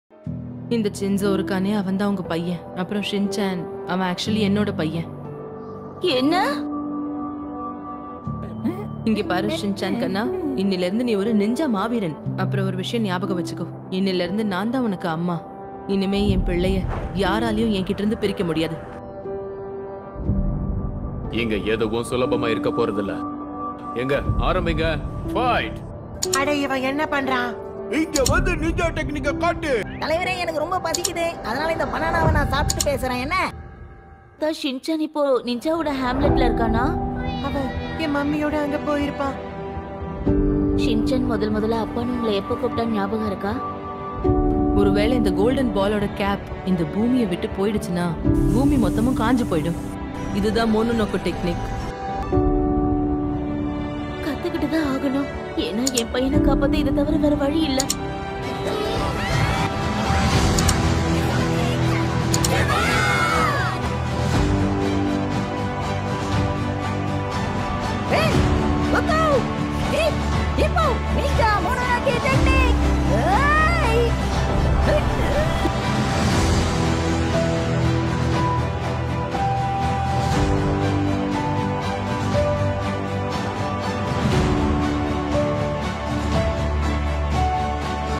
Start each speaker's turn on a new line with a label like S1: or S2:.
S1: இந்த சின்சோ இருக்கானே அவன் தான் உங்க பையன் அப்புறம் ஷின்சான் அவன் ஆக்சுவலி என்னோட பையன்
S2: என்ன
S1: இங்க பாரு ஷின்சான் கண்ணா இன்னில இருந்து நீ ஒரு நெஞ்சா மாவீரன் அப்புறம் ஒரு விஷயம் ஞாபகம் வச்சுக்கோ இன்னில இருந்து நான் தான் உனக்கு அம்மா இனிமே என் பிள்ளைய யாராலையும் என்கிட்ட இருந்து பிரிக்க முடியாது
S3: இங்க எதுவும் சுலபமா இருக்க போறதில்ல எங்க ஆரம்பிங்க ஃபைட்
S4: அட இவன் என்ன பண்றான்
S5: இங்க வந்து நிஞ்சா டெக்னிக்க காட்டு
S6: தலைவரே எனக்கு ரொம்ப பசிக்குது அதனால இந்த பனானாவை நான் சாப்பிட்டு பேசுறேன் என்ன
S2: தா ஷின்சான் இப்போ நிஞ்சாவோட ஹேம்லெட்ல இருக்கானா
S4: அவன் என் மம்மியோட அங்க போயிருப்பான்
S2: ஷின்சான் முதல் முதல்ல அப்பான்னு உங்களை எப்போ கூப்பிட்டா ஞாபகம் இருக்கா
S1: ஒருவேளை இந்த கோல்டன் பாலோட கேப் இந்த பூமியை விட்டு போயிடுச்சுன்னா பூமி மொத்தமும் காஞ்சு போயிடும் இதுதான் மோனோனோக்கோ டெக்னிக்
S2: கத்துக்கிட்டு தான் ஆகணும் ஏன்னா என் பையனை காப்பாத்த இதை தவிர வேற வழி இல்ல